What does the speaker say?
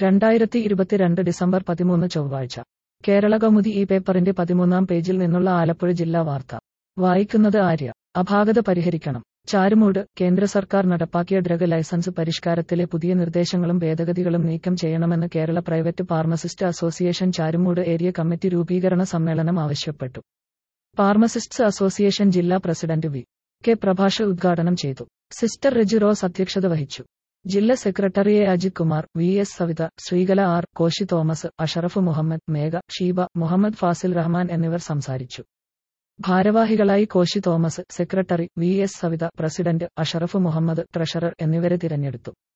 രണ്ടായിരത്തി ഇരുപത്തിരണ്ട് ഡിസംബർ പതിമൂന്ന് ചൊവ്വാഴ്ച കേരള കൗമുദി ഈ പേപ്പറിന്റെ പതിമൂന്നാം പേജിൽ നിന്നുള്ള ആലപ്പുഴ ജില്ലാ വാർത്ത വായിക്കുന്നത് ആര്യ അപാകത പരിഹരിക്കണം ചാരുമൂട് കേന്ദ്ര സർക്കാർ നടപ്പാക്കിയ ഡ്രഗ് ലൈസൻസ് പരിഷ്കാരത്തിലെ പുതിയ നിർദ്ദേശങ്ങളും ഭേദഗതികളും നീക്കം ചെയ്യണമെന്ന് Kerala private pharmacist association Charummoodu area committee രൂപീകരണ സമ്മേളനം ആവശ്യപ്പെട്ടു ഫാർമസിസ്റ്റ്സ് അസോസിയേഷൻ ജില്ലാ പ്രസിഡന്റ് വി കെ പ്രഭാഷ് ഉദ്ഘാടനം ചെയ്തു സിസ്റ്റർ റെജി റോസ് അധ്യക്ഷത വഹിച്ചു ജില്ലാ secretary A Ajith Kumar V S Savitha Sreekala R Koshy Thomas Ashraf Muhammad Megha Sheeba Muhammad Fazil Rahman എന്നിവർ സംസാരിച്ചു ഭാരവാഹികളായി Koshy Thomas secretary V S Savitha president Ashraf Muhammad treasurer എന്നിവരെ തിരഞ്ഞെടുത്തു